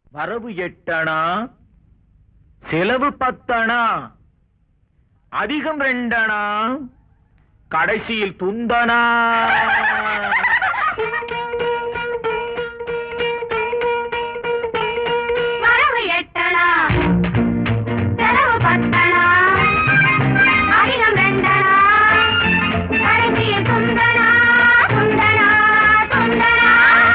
வரவு எட்டணா செலவு பத்தணா அதிகம் ரெண்டணா கடைசியில் துந்தனா வரவு எட்டணா செலவு பத்தணா அதிகம் ரெண்டணா கடைசியில் துந்தனா துந்தனா துந்தனா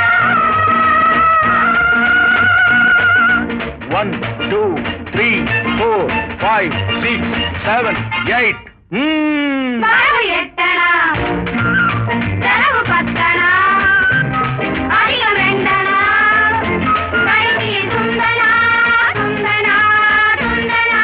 one two three four five six seven eight வரவு எட்டணா செலவு பத்தணா அதிகம் ரெண்டணா கடைசியில் துந்தனா துந்தனா துந்தனா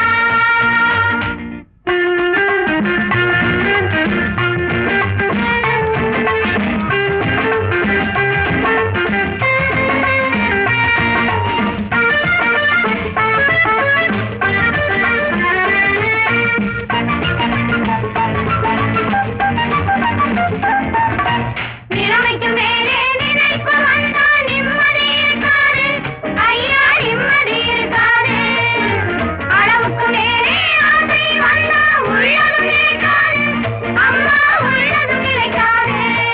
நிலைமைக்கு மேலே நினைப்பு வந்தா நிம்மதி இருக்காது ஐயா நிம்மதி இருக்காது அளவுக்கு மேலே ஆசை வந்தா உள்ளதும் நிலைக்காது அம்மா உள்ளதும் நிலைக்காது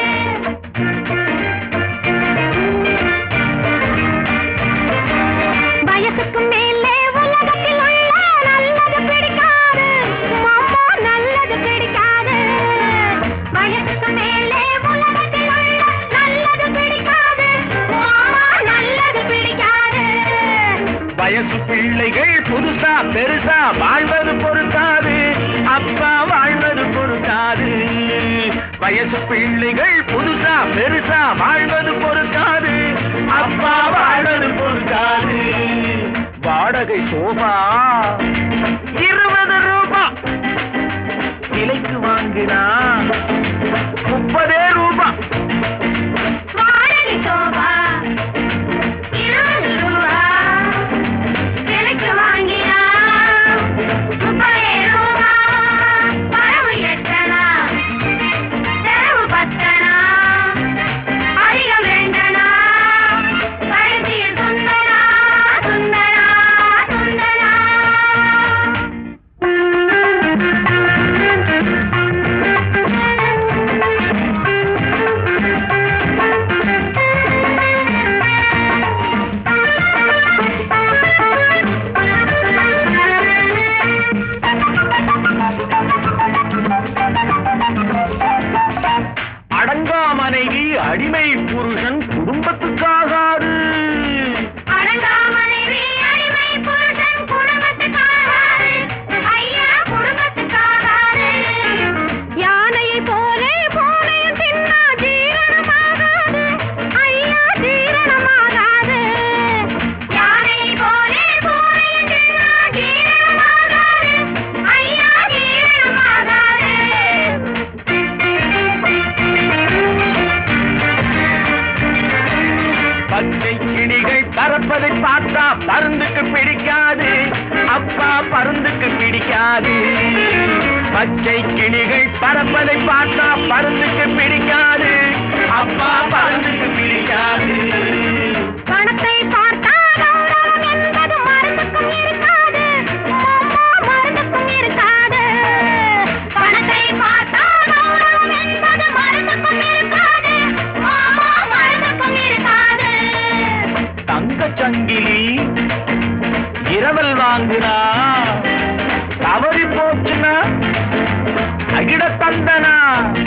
வயசுக்கு மேலே உலகத்தில் உள்ள நல்லது பிடிக்காது மாமா நல்லது பிடிக்காது வயசுக்கு மேலே உலகத்தில் உள்ள நல்லது பிடிக்காது மாமா நல்லது பிடிக்காது வயசு பிள்ளைகள் புதுசா பெருசா வாழ்வது பொறுத்தாது அப்பா வாழ்வது பொறுத்தாது வயசு பிள்ளைகள் புதுசா பெருசா வாழ்வது பொறுத்தாது அப்பா வாழ்வது பொறுத்தாது வாடகை சோபா இருபது ரூபா விலைக்கு வாங்கினா முப்பதே ரூபா வாடகை சோபா இருபது ரூபா விலைக்கு வாங்கினா முப்பதே ரூபா வரவு எட்டனா செலவு பத்தனா அதிகம் ரெண்டனா கடைசியில் துந்தனா துந்தனா துந்தனா அடங்கா மனைவி அடிமை புருஷன் குடும்பத்துக்காகாது அடங்கா மனைவி அடிமை புருஷன் குடும்பத்துக்காகாது ஐயா குடும்பத்துக்காகாது யானையை போலே பூனையும் தின்னா ஜீரணமாகாது ஐயா ஜீரணமாகாது யானையை போலே பூனையும் தின்னா ஜீரணமாகாது ஐயா ஜீரணமாகாது பச்சை கிளிகள் பறப்பதை பார்த்தா பருந்துக்கு பிடிக்காது அப்பா பருந்துக்கு பிடிக்காது பச்சை கிளிகள் பறப்பதை பார்த்தா பருந்துக்கு பிடிக்காது அப்பா பருந்துக்கு பிடிக்காது பணத்தை பார்த்தா கௌரவம் என்பது மருந்துக்கும் இருக்காது அம்மா மருந்துக்கும் இருக்காது பணத்தை பார்த்தா கௌரவம் என்பது மருந்துக்கும் இருக்காது அம்மா மருந்துக்கும் இருக்காது தங்கச் சங்கிலி இரவல் வாங்குனா தவறி போச்சுன்னா அகிட தந்தனா